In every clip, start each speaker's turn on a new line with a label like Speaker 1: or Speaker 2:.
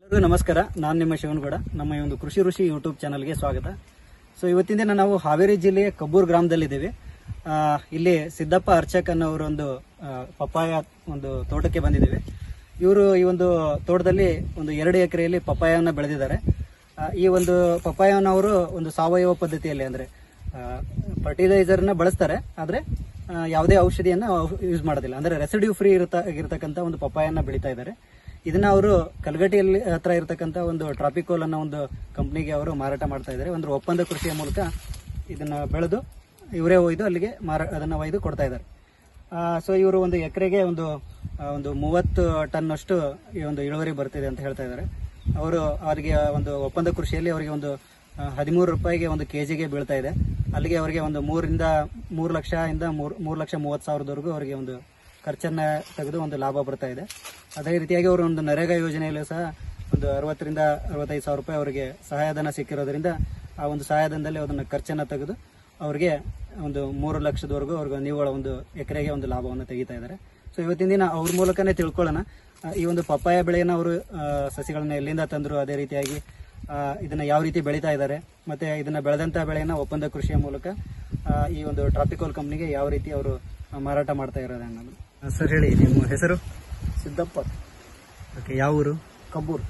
Speaker 1: ಎಲ್ರಿಗೂ ನಮಸ್ಕಾರ ನಾನು ನಿಮ್ಮ ಶಿವನಗೌಡ ನಮ್ಮ ಈ ಒಂದು ಕೃಷಿ ಋಷಿ ಯೂಟ್ಯೂಬ್ ಚಾನಲ್ಗೆ ಸ್ವಾಗತ ಸೊ ಇವತ್ತಿನ ದಿನ ನಾವು ಹಾವೇರಿ ಜಿಲ್ಲೆಯ ಕಬ್ಬೂರ್ ಗ್ರಾಮದಲ್ಲಿದ್ದೇವೆ ಆ, ಇಲ್ಲಿ ಸಿದ್ದಪ್ಪ ಅರ್ಚಕ್ ಅನ್ನೋರು ಒಂದು ಆ, ಪಪ್ಪಾಯ ಒಂದು ತೋಟಕ್ಕೆ ಬಂದಿದ್ದೇವೆ ಇವರು ಈ ಒಂದು ತೋಟದಲ್ಲಿ ಒಂದು ಎರಡು ಎಕರೆಯಲ್ಲಿ ಪಪ್ಪಾಯವನ್ನು ಬೆಳೆದಿದ್ದಾರೆ ಆ, ಈ ಒಂದು ಪಪ್ಪಾಯವನ್ನು ಅವರು ಒಂದು ಸಾವಯವ ಪದ್ಧತಿಯಲ್ಲಿ ಅಂದ್ರೆ ಫರ್ಟಿಲೈಸರ್ನ ಬಳಸ್ತಾರೆ ಆದ್ರೆ ಆ, ಯಾವುದೇ ಔಷಧಿಯನ್ನ ಯೂಸ್ ಮಾಡೋದಿಲ್ಲ ಅಂದ್ರೆ ರೆಸಿಡ್ಯೂ ಫ್ರೀ ಇರತ ಇರತಕ್ಕಂತ ಒಂದು ಪಪ್ಪಾಯನ್ನ ಬೆಳೀತಾ ಇದ್ದಾರೆ ಇದನ್ನ ಅವರು ಕಲ್ಗಟ್ಟಿಯಲ್ಲಿ ಹತ್ರ ಇರತಕ್ಕಂತ ಒಂದು ಟ್ರಾಪಿಕೋಲ್ ಅನ್ನೋ ಒಂದು ಕಂಪ್ನಿಗೆ ಅವರು ಮಾರಾಟ ಮಾಡ್ತಾ ಇದ್ದಾರೆ ಒಂದು ಒಪ್ಪಂದ ಕೃಷಿಯ ಮೂಲಕ ಇದನ್ನ ಬೆಳೆದು ಇವರೇ ಒಯ್ದು ಅಲ್ಲಿಗೆ ಮಾರ ಅದನ್ನ ಒಯ್ದು ಕೊಡ್ತಾ ಇದ್ದಾರೆ ಸೊ ಇವರು ಒಂದು ಎಕರೆಗೆ ಒಂದು ಆ, ಒಂದು ಮೂವತ್ತು ಟನ್ ಅಷ್ಟು ಈ ಒಂದು ಇಳುವರಿ ಬರ್ತಿದೆ ಅಂತ ಹೇಳ್ತಾ ಇದ್ದಾರೆ ಅವರು ಅವರಿಗೆ ಒಂದು ಒಪ್ಪಂದ ಕೃಷಿಯಲ್ಲಿ ಅವರಿಗೆ ಒಂದು ಹದಿಮೂರು ರೂಪಾಯಿಗೆ ಒಂದು ಕೆಜಿಗೆ ಬೀಳ್ತಾ ಇದೆ ಅಲ್ಲಿಗೆ ಅವರಿಗೆ ಒಂದು ಮೂರರಿಂದ ಮೂರು ಲಕ್ಷ ಇಂದ ಮೂರು ಮೂರು ಲಕ್ಷ ಮೂವತ್ತು ಸಾವಿರದವರೆಗೂ ಅವರಿಗೆ ಒಂದು ಖರ್ಚನ್ನ ತೆಗೆದು ಒಂದು ಲಾಭ ಬರ್ತಾ ಇದೆ ಅದೇ ರೀತಿಯಾಗಿ ಅವರು ಒಂದು ನರೇಗಾ ಯೋಜನೆಯಲ್ಲೂ ಸಹ ಒಂದು ಅರವತ್ತರಿಂದ ಅರವತ್ತೈದು ಸಾವಿರ ರೂಪಾಯಿ ಅವರಿಗೆ ಸಹಾಯಧನ ಸಿಕ್ಕಿರೋದ್ರಿಂದ ಆ ಒಂದು ಸಹಾಯಧನದಲ್ಲಿ ಅದನ್ನು ಖರ್ಚನ್ನ ತೆಗೆದು ಅವರಿಗೆ ಒಂದು ಮೂರು ಲಕ್ಷದವರೆಗೂ ಅವ್ರಿಗೆ ನಿವ್ವಳ ಒಂದು ಎಕರೆಗೆ ಒಂದು ಲಾಭವನ್ನು ತೆಗಿತಾ ಇದ್ದಾರೆ ಸೊ ಇವತ್ತಿನ ದಿನ ಅವ್ರ ಮೂಲಕನೇ ತಿಳ್ಕೊಳ್ಳೋಣ ಆ, ಈ ಒಂದು ಪಪ್ಪಾಯ ಬೆಳೆಯನ್ನು ಅವರು ಆ, ಸಸಿಗಳನ್ನ ಎಲ್ಲಿಂದ ತಂದ್ರು ಅದೇ ರೀತಿಯಾಗಿ ಆ, ಇದನ್ನ ಯಾವ ರೀತಿ ಬೆಳೀತಾ ಇದ್ದಾರೆ ಮತ್ತೆ ಇದನ್ನ ಬೆಳೆದಂತ ಬೆಳೆಯನ್ನ ಒಪ್ಪಂದ ಕೃಷಿಯ ಮೂಲಕ ಆ, ಈ ಒಂದು ಟ್ರಾಪಿಕೋಲ್ ಕಂಪ್ನಿಗೆ ಯಾವ ರೀತಿ ಅವರು ಮಾರಾಟ ಮಾಡ್ತಾ ಇರೋದು ಅನ್ನೋದು ಸರ್ ಹೇಳಿ ನಿಮ್ಮ ಹೆಸರು
Speaker 2: ಸಿದ್ದಪ್ಪ
Speaker 1: ಓಕೆ ಯಾವ ಊರು
Speaker 2: ಕಬ್ಬೂರ್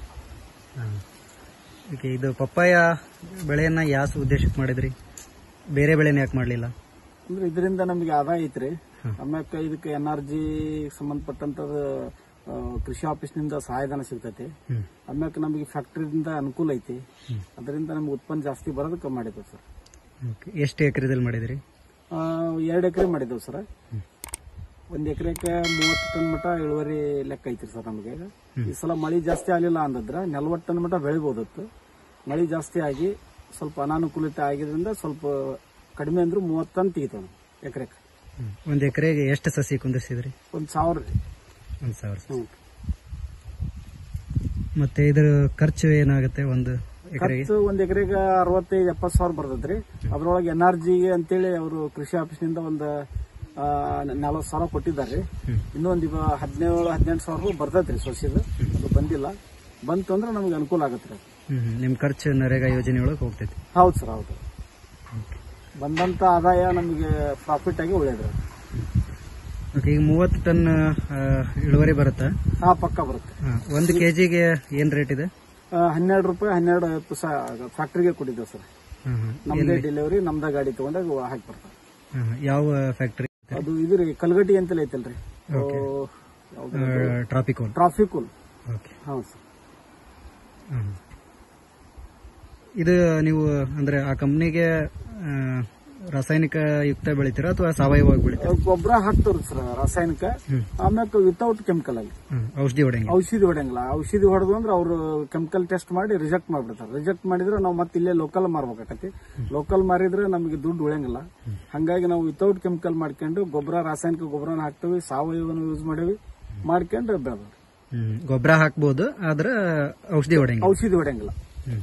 Speaker 1: ಓಕೆ ಇದು ಪಪ್ಪಾಯ ಬೆಳೆಯನ್ನ ಯಾವ ಉದ್ದೇಶಕ್ಕೆ ಮಾಡಿದ್ರಿ ಬೇರೆ ಬೆಳೆನ ಯಾಕೆ ಮಾಡಲಿಲ್ಲ
Speaker 2: ಅಂದ್ರೆ ಇದರಿಂದ ನಮಗೆ ಆದಾಯ ಐತ್ರಿ ಆಮ್ಯಾಕ ಇದಕ್ಕೆ ಎನ್ ಆರ್ ಜಿ ಸಂಬಂಧಪಟ್ಟಂತದ ಆ, ಕೃಷಿ ಆಫೀಸ್ನಿಂದ ಸಹಾಯಧನ ಸಿಗ್ತೈತಿ
Speaker 1: ಹ್ಮ್.
Speaker 2: ಆಮ್ಯಾಕ ನಮಗೆ ಫ್ಯಾಕ್ಟರಿಯಿಂದ ಅನುಕೂಲ ಐತಿ ಅದರಿಂದ ನಮ್ಗೆ ಉತ್ಪನ್ನ ಜಾಸ್ತಿ ಬರೋದಕ್ಕೆ ಮಾಡಿದ್ದೇವೆ ಸರ್
Speaker 1: ಓಕೆ ಎಷ್ಟು ಎಕರೆದಲ್ಲಿ ಮಾಡಿದ್ರಿ
Speaker 2: ಎರಡು ಎಕರೆ ಮಾಡಿದ್ದೇವೆ ಸರ್ ಒಂದ್ ಎಕರೆಗೆ ಮೂವತ್ತು ಟನ್ ಮಟ ಇಳುವರಿ ಲೆಕ್ಕ ಐತ್ರಿ ಸರ್ ನಮಗೆ ಈ ಸಲ ಮಳಿ ಜಾಸ್ತಿ ಆಗಲಿಲ್ಲ ಅಂದದ್ರ ನಲ್ವತ್ತು ಟನ್ ಮಟ ಬೆಳಿಬೋದಿತ್ತು ಮಳಿ ಜಾಸ್ತಿ ಆಗಿ ಸ್ವಲ್ಪ ಅನಾನುಕೂಲತೆ ಆಗಿದ್ರಿಂದ ಸ್ವಲ್ಪ ಕಡಿಮೆ ಅಂದ್ರೂ ಮೂವತ್ತು ಟನ್ ತೆಗಿತಾವ ಎಕರೆಗೆ
Speaker 1: ಒಂದು ಎಕರೆಗೆ ಎಷ್ಟು ಸಸಿ ಕುಂದಿಸಿದ್ರಿ
Speaker 2: ಒಂದ್ ಸಾವಿರ
Speaker 1: ಒಂದು ಸಾವಿರ ಸಸಿ.
Speaker 2: ಹ್ಮ್.
Speaker 1: ಮತ್ತೆ ಇದ್ರ ಖರ್ಚು ಏನಾಗುತ್ತೆ ಒಂದು ಎಕರೆಗೆ
Speaker 2: ಖರ್ಚು ಒಂದ್ ಎಕರೆಗೆ ಅರವತ್ತೈದು ಎಪ್ಪತ್ತು ಸಾವಿರ ಬರ್ತೈತ್ರಿ ಅದ್ರೊಳಗೆ ಎನ್ ಆರ್ ಜಿಗೆ ಅಂತೇಳಿ ಅವರು ಕೃಷಿ ಆಫೀಸ್ನಿಂದ ಒಂದು ನಲವತ್ತು ಸಾವಿರ ಕೊಟ್ಟಿದ್ದಾರೆ ಇನ್ನೊಂದು ಇವ ಹದಿನೇಳು ಹದಿನೆಂಟು ಸಾವಿರ ರೂಪಾಯಿ ಬರ್ತೈತ್ರಿ ಸೊಸಿದು ಅದು ಬಂದಿಲ್ಲ ಬಂತು ಅಂದ್ರೆ ನಮ್ಗೆ ಅನುಕೂಲ ಆಗತ್ರಿ ಅದು.
Speaker 1: ಹ್ಮ್ ಹ್ಮ್. ನಿಮ್ ಖರ್ಚು ನರೇಗಾ ಯೋಜನೆ ಒಳಗೆ ಹೋಗ್ತೈತಿ
Speaker 2: ಹೌದು ಸರ್ ಹೌದು ಬಂದಂತ ಆದಾಯ ನಮಗೆ ಪ್ರಾಫಿಟ್ ಆಗಿ ಉಳಿಯೋದ್ರಿ
Speaker 1: ಓಕೆ ಈಗ ಮೂವತ್ತು ಟನ್ ಆ, ಇಳುವರಿ ಬರುತ್ತಾ
Speaker 2: ಹಾ ಪಕ್ಕ ಬರುತ್ತೆ
Speaker 1: ಹಾ. ಒಂದು ಕೆಜಿಗೆ ಏನ್ ರೇಟ್ ಇದೆ
Speaker 2: ಆ, ಹನ್ನೆರಡು ರೂಪಾಯಿ ಹನ್ನೆರಡು ಐವತ್ತು ಫ್ಯಾಕ್ಟ್ರಿಗೆ ಕೊಟ್ಟಿದ್ದೇವೆ ಸರ್
Speaker 1: ಹ್ಮ್ ಹ್ಮ್.
Speaker 2: ನಮ್ದೇ ಡೆಲಿವರಿ ನಮ್ದೇ ಗಾಡಿ ತಗೊಂಡಾಗ ಹಾಕಿ ಬರ್ತಾರೆ
Speaker 1: ಹ್ಮ್ ಹ್ಮ್. ಯಾವ ಫ್ಯಾಕ್ಟರಿ
Speaker 2: ಅದು ಇದು ರೀ ಕಲ್ಗಟ್ಟಿ ಅಂತಲೇ ಐತಲ್ರಿ
Speaker 1: ಟ್ರಾಪಿಕೋಲ್
Speaker 2: ಟ್ರಾಫಿಕುಲ್
Speaker 1: ಓಕೆ
Speaker 2: ಹೌದು ಸರ್
Speaker 1: ಹ್ಮ್. ಇದು ನೀವು ಅಂದ್ರೆ ಆ ಕಂಪ್ನಿಗೆ ರಾಸಾಯನಿಕ ಯುಕ್ತ ಬೆಳಿತೀರಾ ಅಥವಾ ಸಾವಯವವಾಗಿ ಬೆಳಿತೀರಾ
Speaker 2: ಗೊಬ್ಬರ ಹಾಕ್ತಾವ್ರಿ ಸರ್ ರಾಸಾಯನಿಕ
Speaker 1: ಹ್ಮ್.
Speaker 2: ಆಮ್ಯಾಕ ವಿತೌಟ್ ಕೆಮಿಕಲ್ ಆಗಿ
Speaker 1: ಹ್ಮ್. ಔಷಧಿ ಹೊಡೆಯಂಗೆ
Speaker 2: ಔಷಧಿ ಹೊಡೆಯಂಗಿಲ್ಲ ಔಷಧಿ ಹೊಡೆದು ಅಂದ್ರೆ ಅವರು ಕೆಮಿಕಲ್ ಟೆಸ್ಟ್ ಮಾಡಿ ರಿಜೆಕ್ಟ್ ಮಾಡ್ಬಿಡ್ತಾರೆ ರಿಜೆಕ್ಟ್ ಮಾಡಿದ್ರೆ ನಾವು ಮತ್ತೆ ಇಲ್ಲೇ ಲೋಕಲ್ ಮಾರ್ಬೇಕಾಕತಿ ಲೋಕಲ್ ಮಾರಿದ್ರೆ ನಮಗೆ ದುಡ್ಡು ಉಳಿಯಂಗಿಲ್ಲ ಹಂಗಾಗಿ ನಾವು ವಿತೌಟ್ ಕೆಮಿಕಲ್ ಮಾಡ್ಕೊಂಡು ಗೊಬ್ಬರ ರಾಸಾಯನಿಕ ಗೊಬ್ಬರನ ಹಾಕ್ತೇವೆ ಸಾವಯವನ ಯೂಸ್ ಮಾಡೇವಿ ಮಾಡ್ಕೊಂಡು ಬೆಳೆದ್ರಿ
Speaker 1: ಹ್ಮ್. ಗೊಬ್ಬರ ಹಾಕ್ಬೋದು ಆದ್ರೆ ಔಷಧಿ ಹೊಡೆಯಂಗೆ
Speaker 2: ಔಷಧಿ ಹೊಡೆಯಂಗಿಲ್ಲ
Speaker 1: ಹ್ಮ್.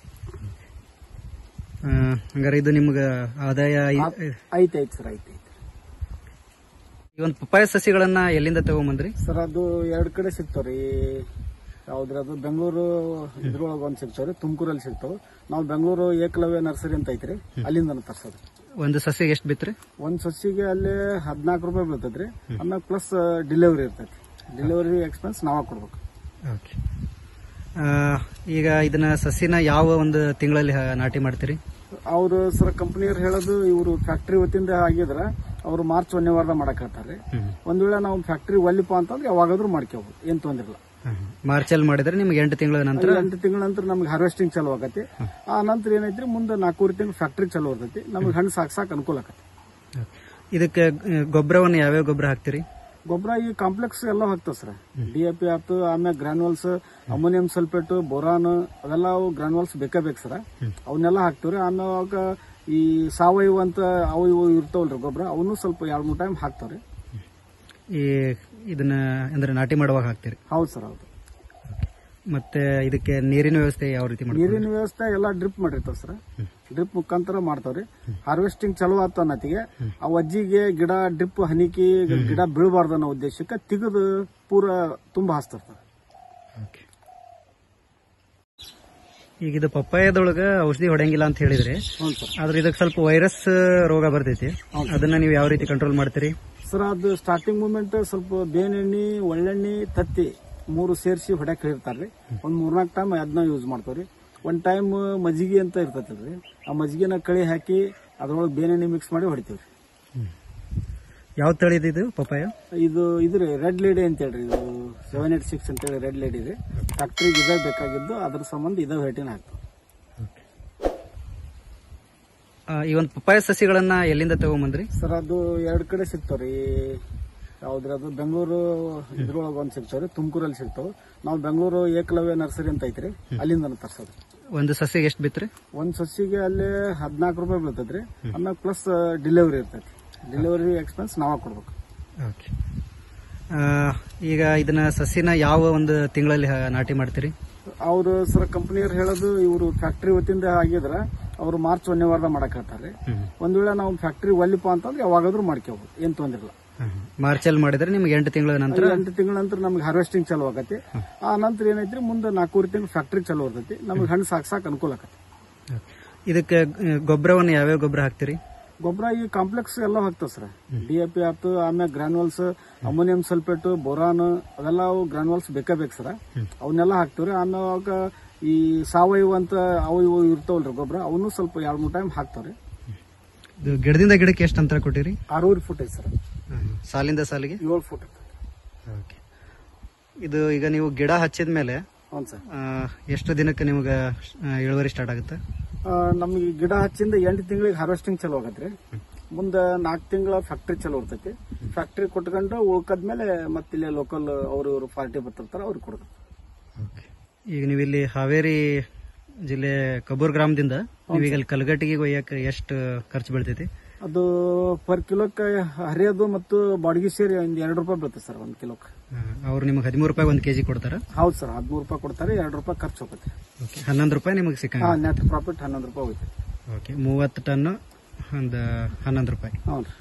Speaker 1: ಆ, ಹಂಗಾರೆ ಇದು ನಿಮ್ಗೆ ಆದಾಯ ಈ-
Speaker 2: ಐತೆ ಐತೆ ಸರ್ ಐತೆ ಐತೆ
Speaker 1: ಈ ಒಂದು ಪಪ್ಪಾಯ ಸಸಿಗಳನ್ನ ಎಲ್ಲಿಂದ ತಗೊಂಬಂದ್ರಿ
Speaker 2: ಸರ್ ಅದು ಎರಡ್ ಕಡೆ ಸಿಗ್ತಾವ್ರಿ ಯಾವ್ದ್ರ ಅದು ಬೆಂಗಳೂರು ಇದ್ರೊಳಗೆ ಒಂದ್ ಸಿಗ್ತಾವ್ರಿ ತುಮಕೂರಲ್ಲಿ ಸಿಗ್ತಾವ ನಾವು ಬೆಂಗಳೂರು ಏಕಲವ್ಯ ನರ್ಸರಿ ಅಂತ ಐತ್ರಿ ಅಲ್ಲಿಂದ ತರ್ಸೋದು
Speaker 1: ಒಂದು ಸಸಿಗೆ ಎಷ್ಟು ಬಿತ್ರಿ
Speaker 2: ಒಂದ್ ಸಸಿಗೆ ಅಲ್ಲಿ ಹದಿನಾಲ್ಕು ರೂಪಾಯಿ ಬೀಳ್ತದ್ರಿ ಆಮೇಲೆ ಪ್ಲಸ್ ಡೆಲಿವರಿ ಇರ್ತೈತಿ ಡೆಲಿವರಿ ಎಕ್ಸ್ಪೆನ್ಸ್ ನಾವ ಕೊಡ್ಬೇಕು
Speaker 1: ಓಕೆ ಈಗ ಇದನ್ನ ಸಸಿನ ಯಾವ ಒಂದು ತಿಂಗಳಲ್ಲಿ ಹ- ನಾಟಿ ಮಾಡ್ತೀರಿ
Speaker 2: ಅವ್ರು ಸರ್ ಕಂಪನಿಯವ್ರು ಹೇಳೋದು ಇವರು ಫ್ಯಾಕ್ಟ್ರಿ ವತಿಯಿಂದ ಆಗಿದ್ರ ಅವ್ರು ಮಾರ್ಚ್ ಒಂದನೇ ವಾರದ ಮಾಡಕ್ ಹೇಳ್ತಾರೆ ಒಂದ್ ವೇಳೆ ನಾವು ಫ್ಯಾಕ್ಟ್ರಿ ಒಲ್ಲಿಪ್ಪ ಅಂತಂದ್ರೆ ಯಾವಾಗಾದ್ರೂ ಮಾಡ್ಕೋಬಹುದು ಏನ್ ತೊಂದ್ರೆ ಇಲ್ಲ
Speaker 1: ಮಾರ್ಚಲ್ಲಿ ಮಾಡಿದ್ರೆ ನಿಮ್ಗೆ ಎಂಟು ತಿಂಗಳ ನಂತರ
Speaker 2: ಎಂಟು ತಿಂಗಳ ನಂತರ ನಮ್ಗೆ ಹಾರ್ವೆಸ್ಟಿಂಗ್ ಚಲೋ ಆಗತ್ತೆ ಆ ನಂತರ ಏನೈತ್ರಿ ಮುಂದೆ ನಾಲ್ಕೂವರೆ ತಿಂಗಳು ಫ್ಯಾಕ್ಟ್ರಿ ಚಲೋ ಇರ್ತೈತಿ ನಮ್ಗೆ ಹಣ್ಣು ಸಾಕ್ ಸಾಕ್ ಅನುಕೂಲ ಆಕತಿ
Speaker 1: ಇದಕ್ಕೆ ಗೊಬ್ಬರವನ್ನು ಯಾವ್ಯಾವ ಗೊಬ್ಬರ ಹಾಕ್ತೀರಿ
Speaker 2: ಗೊಬ್ಬರ ಈ ಕಾಂಪ್ಲೆಕ್ಸ್ ಎಲ್ಲ ಹಾಕ್ತಾವ ಸರ್ ಡಿ ಎ ಪಿ ಆತು ಆಮ್ಯಾಗ ಗ್ರಾನ್ಯುವಲ್ಸ್ ಅಮೋನಿಯಂ ಸಲ್ಫೇಟ್ ಬೋರಾನ್ ಅವೆಲ್ಲ ಅವು ಗ್ರಾನ್ಯುವಲ್ಸ್ ಬೇಕೇ ಬೇಕು ಸರ್ ಅವನ್ನೆಲ್ಲ ಹಾಕ್ತಿವ್ರಿ ಆಮ್ಯಾಗ ಈ ಸಾವಯವ ಅಂತ ಅವು ಇವು ಇರ್ತಾವಲ್ರಿ ಗೊಬ್ಬರ ಅವನು ಸ್ವಲ್ಪ ಎರಡ್ ಮೂರ್ ಟೈಮ್ ಹಾಕ್ತಾವ್ರಿ
Speaker 1: ಈ ಇದನ್ನ ಅಂದ್ರೆ ನಾಟಿ ಮಾಡುವಾಗ ಹಾಕ್ತೀರಿ
Speaker 2: ಹೌದು ಸರ್ ಹೌದು
Speaker 1: ಮತ್ತೆ ಇದಕ್ಕೆ ನೀರಿನ ವ್ಯವಸ್ಥೆ ಯಾವ ರೀತಿ ಮಾಡ್ತೀರಿ
Speaker 2: ನೀರಿನ ವ್ಯವಸ್ಥೆ ಎಲ್ಲ ಡ್ರಿಪ್ ಮಾಡಿರ್ತಾವ ಸರ್ ಡ್ರಿಪ್ ಮುಖಾಂತರ ಮಾಡ್ತಾವ್ರಿ ಹಾರ್ವೆಸ್ಟಿಂಗ್ ಚಲೋ ಆತ ಅನ್ನತಿಗೆ ಆ ಅಜ್ಜಿಗೆ ಗಿಡ ಡ್ರಿಪ್ ಹನಿಕಿ ಗಿಡ ಬೀಳಬಾರ್ದು ಅನ್ನೋ ಉದ್ದೇಶಕ್ಕೆ ತೆಗೆದು ಪೂರ ತುಂಬಾ ಹಾಸ್ತಿರ್ತಾರೆ
Speaker 1: ಓಕೆ ಈಗ ಇದು ಪಪ್ಪಾಯದೊಳಗ ಔಷಧಿ ಹೊಡೆಯಂಗಿಲ್ಲ ಅಂತ ಹೇಳಿದ್ರಿ
Speaker 2: ಹ್ಞೂ ಸರ್
Speaker 1: ಆದ್ರೆ ಇದಕ್ಕೆ ಸ್ವಲ್ಪ ವೈರಸ್ ರೋಗ ಬರ್ತೈತಿ ಅದನ್ನ ನೀವು ಯಾವ ರೀತಿ ಕಂಟ್ರೋಲ್ ಮಾಡ್ತೀರಿ
Speaker 2: ಸರ್ ಅದು ಸ್ಟಾರ್ಟಿಂಗ್ ಮೂಮೆಂಟ್ ಸ್ವಲ್ಪ ಬೇನೆಣ್ಣೆ ಒಳ್ಳೆಣ್ಣೆ ತತ್ತಿ ಮೂರು ಸೇರಿಸಿ ಹೊಡ್ಯಾಕ್ ಹೇಳಿರ್ತಾರ್ರಿ ಒಂದ್ ಮೂರ್ನಾಲ್ಕು ಟೈಮ್ ಅದನ್ನ ಯೂಸ್ ಮಾಡ್ತಾವ್ರಿ ಒಂದ್ ಟೈಮ್ ಮಜ್ಜಿಗೆ ಅಂತ ಇರ್ತೈತಲ್ರಿ ಆ ಮಜ್ಜಿಗೆನ ಕಳಿ ಹಾಕಿ ಅದ್ರೊಳಗೆ ಬೇನೆಣ್ಣೆ ಮಿಕ್ಸ್ ಮಾಡಿ ಹೊಡಿತೀವ್ರಿ
Speaker 1: ಯಾವ ತಳಿದು ಇದು ಪಪ್ಪಾಯ
Speaker 2: ಇದು ಇದ್ರಿ ರೆಡ್ ಲೇಡಿ ಅಂತ ಹೇಳ್ರಿ ಇದು ಸೆವೆನ್ ಏಟ್ ಸಿಕ್ಸ್ ಅಂತೇಳಿ ರೆಡ್ ಲೇಡಿ ರೀ ಫ್ಯಾಕ್ಟ್ರಿಗೆ ಇದೇ ಬೇಕಾಗಿದ್ದು ಅದ್ರ ಸಂಬಂಧ ಇದೇ ವೆರೈಟಿನ ಹಾಕ್ತಾವ
Speaker 1: ಆ, ಈ ಒಂದು ಪಪ್ಪಾಯ ಸಸಿಗಳನ್ನ ಎಲ್ಲಿಂದ ತಗೊಂಬಂದ್ರಿ
Speaker 2: ಸರ್ ಅದು ಎರಡ್ ಕಡೆ ಸಿಗ್ತಾವ್ರಿ ಯಾವ್ದ್ರಿ ಅದು ಬೆಂಗಳೂರು ಇದ್ರೊಳಗೆ ಒಂದ್ ಸಿಗ್ತಾವ್ರಿ ತುಮಕೂರಲ್ಲಿ ಸಿಗ್ತಾವ ನಾವು ಬೆಂಗಳೂರು ಏಕಲವ್ಯ ನರ್ಸರಿ ಅಂತ ಐತ್ರಿ ಅಲ್ಲಿಂದ ತರ್ಸೋದು
Speaker 1: ಒಂದು ಸಸಿಗೆ ಎಷ್ಟು ಬಿತ್ರಿ
Speaker 2: ಒಂದ್ ಸಸಿಗೆ ಅಲ್ಲಿ ಹದಿನಾಲ್ಕು ರೂಪಾಯಿ ಬೀಳ್ತೈತ್ರಿ ಹದಿನಾಲ್ಕು ಪ್ಲಸ್ ಡೆಲಿವರಿ ಇರ್ತೈತಿ ಡೆಲಿವರಿ ಎಕ್ಸ್ಪೆನ್ಸ್ ನಾವ ಕೊಡ್ಬೇಕು
Speaker 1: ಓಕೆ ಈಗ ಇದನ್ನ ಸಸಿನ ಯಾವ ಒಂದು ತಿಂಗಳಲ್ಲಿ ಹ- ನಾಟಿ ಮಾಡ್ತೀರಿ
Speaker 2: ಅವ್ರು ಸರ್ ಕಂಪನಿಯವ್ರು ಹೇಳೋದು ಇವರು ಫ್ಯಾಕ್ಟ್ರಿ ವತಿಯಿಂದ ಆಗಿದ್ರ ಅವ್ರು ಮಾರ್ಚ್ ಒಂದನೇ ವಾರದಾಗ ಮಾಡಕ್ ಹೇಳ್ತಾರೆ ಒಂದ್ ವೇಳೆ ನಾವು ಫ್ಯಾಕ್ಟ್ರಿ ಒಲ್ಲಿಪ್ಪ ಅಂತಂದ್ರೆ ಯಾವಾಗಾದ್ರೂ ಮಾಡ್ಕೋಬಹುದು ಏನ್ ತೊಂದ್ರೆ ಇಲ್ಲ
Speaker 1: ಮಾರ್ಚಲ್ಲಿ ಮಾಡಿದ್ರೆ ನಿಮ್ಗೆ ಎಂಟು ತಿಂಗಳ ನಂತರ
Speaker 2: ಎಂಟು ತಿಂಗಳ ನಂತರ ನಮ್ಗೆ ಹಾರ್ವೆಸ್ಟಿಂಗ್ ಚಾಲು ಆಗತ್ತೆ ಆ ನಂತರ ಏನೈತ್ರಿ ಮುಂದೆ ನಾಲ್ಕೂವರೆ ತಿಂಗಳು ಫ್ಯಾಕ್ಟ್ರಿ ಚಾಲು ಇರ್ತೈತಿ ನಮ್ಗೆ ಹಣ್ಣು ಸಾಕ್ ಸಾಕ್ ಅನುಕೂಲ ಆಗತ್ತೆ
Speaker 1: ಇದಕ್ಕೆ ಆ, ಗೊಬ್ಬರವನ್ನು ಯಾವ್ಯಾವ ಗೊಬ್ಬರ ಹಾಕ್ತೀರಿ
Speaker 2: ಗೊಬ್ಬರ ಈ ಕಾಂಪ್ಲೆಕ್ಸ್ ಎಲ್ಲ ಹಾಕ್ತಾವ ಸರ್ ಡಿ ಎ ಪಿ ಆಯ್ತು ಆಮೇಲೆ ಗ್ರಾನ್ಯುವಲ್ಸ್ ಅಮೋನಿಯಂ ಸಲ್ಫೇಟ್ ಬೋರಾನ್ ಅವೆಲ್ಲ ಅವು ಗ್ರಾನ್ಯುವಲ್ಸ್ ಬೇಕೇ ಬೇಕು ಸರ್ ಅವನ್ನೆಲ್ಲ ಹಾಕ್ತಿವ್ರಿ ಆಮೇಲೆ ಈ ಸಾವಯವ ಅಂತ ಅವು ಇವು ಇರ್ತಾವಲ್ರಿ ಗೊಬ್ಬರ ಅವನು ಸ್ವಲ್ಪ ಎರಡ್ ಮೂರು ಟೈಮ್ ಹಾಕ್ತಾವ್ರಿ
Speaker 1: ಇದು ಗಿಡದಿಂದ ಗಿಡಕ್ಕೆ ಎಷ್ಟು ಅಂತರ ಕೊಟ್ಟಿರಿ
Speaker 2: ಆರೂವರೆ ಫುಟ್ ಐತಿ ಸರ್
Speaker 1: ಸಾಲಿಂದ ಸಾಲಿಗೆ
Speaker 2: ಏಳು ಫುಟ್
Speaker 1: ಓಕೆ ಇದು ಈಗ ನೀವು ಗಿಡ ಹಚ್ಚಿದ ಮೇಲೆ
Speaker 2: ಹ್ಞೂ ಸರ್
Speaker 1: ಎಷ್ಟು ದಿನಕ್ಕೆ ನಿಮ್ಗೆ ಆ, ಇಳುವರಿ ಸ್ಟಾರ್ಟ್ ಆಗುತ್ತೆ
Speaker 2: ನಮಗೆ ಗಿಡ ಹಚ್ಚಿಂದ ಎಂಟು ತಿಂಗಳಿಗೆ ಹಾರ್ವೆಸ್ಟಿಂಗ್ ಚಲೋ ಆಗತ್ರಿ ಮುಂದೆ ನಾಲ್ಕು ತಿಂಗಳ ಫ್ಯಾಕ್ಟ್ರಿ ಚಲೋ ಇರ್ತೈತಿ ಫ್ಯಾಕ್ಟ್ರಿ ಕೊಟ್ಕೊಂಡು ಉಳ್ಕದ್ಮೇಲೆ ಮತ್ತೆ ಇಲ್ಲಿ ಲೋಕಲ್ ಅವ್ರು ಇವರು ಪಾರ್ಟಿ ಬರ್ತಿರ್ತಾರ ಅವ್ರಿಗೆ ಕೊಡ್ತಾರೆ
Speaker 1: ಈಗ ನೀವು ಇಲ್ಲಿ ಹಾವೇರಿ ಜಿಲ್ಲೆ ಕಬೂರ್ ಗ್ರಾಮದಿಂದ ನೀವೀಗ ಅಲ್ಲಿ ಕಲ್ಗಟ್ಟಿಗೆ ಒಯ್ಯಕ್ಕೆ ಎಷ್ಟು ಖರ್ಚು ಬೀಳ್ತೈತಿ
Speaker 2: ಅದು ಪರ್ ಕಿಲೋಕ್ಕೆ ಹರಿಯೋದು ಮತ್ತು ಬಾಡಿಗೆ ಸೇರಿ ಒಂದು ಎರಡು ರೂಪಾಯಿ ಬೀಳುತ್ತೆ ಸರ್ ಒಂದು ಕಿಲೋಕ್ಕೆ
Speaker 1: ಅವ್ರು ನಿಮ್ಗೆ ಹದಿಮೂರು ರೂಪಾಯಿ ಒಂದು ಕೆಜಿ ಕೊಡ್ತಾರ
Speaker 2: ಹೌದು ಸರ್ ಹದಿಮೂರು ರೂಪಾಯಿ ಕೊಡ್ತಾರೆ ಎರಡು ರೂಪಾಯಿ ಖರ್ಚು ಹೋಗುತ್ತೆ
Speaker 1: ಓಕೆ ಹನ್ನೊಂದು ರೂಪಾಯಿ ನಿಮಗೆ ಸಿಕ್ಕ
Speaker 2: ಹಾ ನೆಟ್ ಪ್ರಾಫಿಟ್ ಹನ್ನೊಂದು ರೂಪಾಯಿ ಹೋಗುತ್ತೆ
Speaker 1: ಓಕೆ ಮೂವತ್ತು ಟನ್ ಒಂದು ಹನ್ನೊಂದು ರೂಪಾಯಿ
Speaker 2: ಹ್ಞೂ ರೀ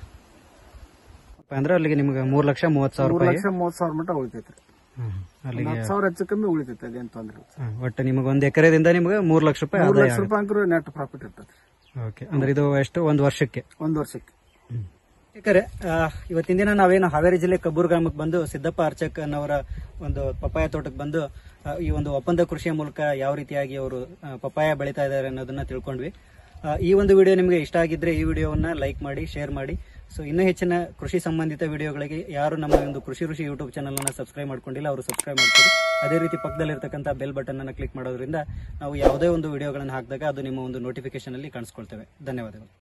Speaker 1: ಅಂದ್ರೆ ಅಲ್ಲಿಗೆ ನಿಮ್ಗೆ ಮೂರು ಲಕ್ಷ ಮೂವತ್ತು ಸಾವಿರ
Speaker 2: ಮೂರು
Speaker 1: ರೂಪಾಯಿ
Speaker 2: ಲಕ್ಷ ಮೂವತ್ತು ಸಾವಿರ ಮಟ್ಟ ಉಳಿತೈತೆ ರೀ
Speaker 1: ಹ್ಮ್. ಅಲ್ಲಿಗೆ
Speaker 2: ಹತ್ತು ಸಾವಿರ ಹೆಚ್ಚು ಕಮ್ಮಿ ಉಳಿತೈತೆ ಅದೇನು ತೊಂದ್ರೆ ಇಲ್ಲ
Speaker 1: ಹಾ, ಒಟ್ಟು ನಿಮಗೆ ಒಂದು ಎಕರೆದಿಂದ ನಿಮ್ಗೆ ಮೂರು ಲಕ್ಷ ರೂಪಾಯಿ
Speaker 2: ಮೂರು
Speaker 1: ಆದಾಯ
Speaker 2: ಲಕ್ಷ ರೂಪಾಯಿ ಅಂಕರು ನೆಟ್ ಪ್ರಾಫಿಟ್ ಇರ್ತೈತೆ ರೀ
Speaker 1: ಓಕೆ ಅಂದ್ರೆ ಇದು ಎಷ್ಟು ಒಂದು ವರ್ಷಕ್ಕೆ
Speaker 2: ಒಂದು ವರ್ಷಕ್ಕೆ
Speaker 1: ಯಾಕಂದ್ರೆ ಇವತ್ತಿನ ದಿನ ನಾವೇನು ಹಾವೇರಿ ಜಿಲ್ಲೆ ಕಬ್ಬೂರ್ ಗ್ರಾಮಕ್ಕೆ ಬಂದು ಸಿದ್ದಪ್ಪ ಅರ್ಚಕ್ ಅನ್ನೋರ ಒಂದು ಪಪ್ಪಾಯ ತೋಟಕ್ಕೆ ಬಂದು ಆ, ಈ ಒಂದು ಒಪ್ಪಂದ ಕೃಷಿಯ ಮೂಲಕ ಯಾವ ರೀತಿಯಾಗಿ ಅವರು ಆ, ಪಪ್ಪಾಯ ಬೆಳೀತಾ ಇದ್ದಾರೆ ಅನ್ನೋದನ್ನ ತಿಳ್ಕೊಂಡ್ವಿ ಆ, ಈ ಒಂದು ವಿಡಿಯೋ ನಿಮಗೆ ಇಷ್ಟ ಆಗಿದ್ರೆ ಈ ವಿಡಿಯೋವನ್ನ ಲೈಕ್ ಮಾಡಿ ಶೇರ್ ಮಾಡಿ ಸೊ ಇನ್ನೂ ಹೆಚ್ಚಿನ ಕೃಷಿ ಸಂಬಂಧಿತ ವಿಡಿಯೋಗಳಿಗೆ ಯಾರು ನಮ್ಮ ಒಂದು ಕೃಷಿ ಋಷಿ ಯೂಟ್ಯೂಬ್ ಚಾನಲ್ ಅನ್ನ ಸಬ್ಸ್ಕ್ರೈಬ್ ಮಾಡ್ಕೊಂಡಿಲ್ಲ ಅವರು ಸಬ್ಸ್ಕ್ರೈಬ್ ಮಾಡ್ಕೊಳ್ಳಿ ಅದೇ ರೀತಿ ಪಕ್ಕದಲ್ಲಿರ್ತಕ್ಕಂಥ ಬೆಲ್ ಬಟನ್ ಅನ್ನು ಕ್ಲಿಕ್ ಮಾಡೋದ್ರಿಂದ ನಾವು ಯಾವುದೇ ಒಂದು ವಿಡಿಯೋಗಳನ್ನು ಹಾಕಿದಾಗ ಅದು ನಿಮ್ಮ ಒಂದು ನೋಟಿಫಿಕೇಶನ್ ಅಲ್ಲಿ ಕಾಣಿಸ್ಕೊಳ್ತೇವೆ ಧನ್ಯವಾದಗಳು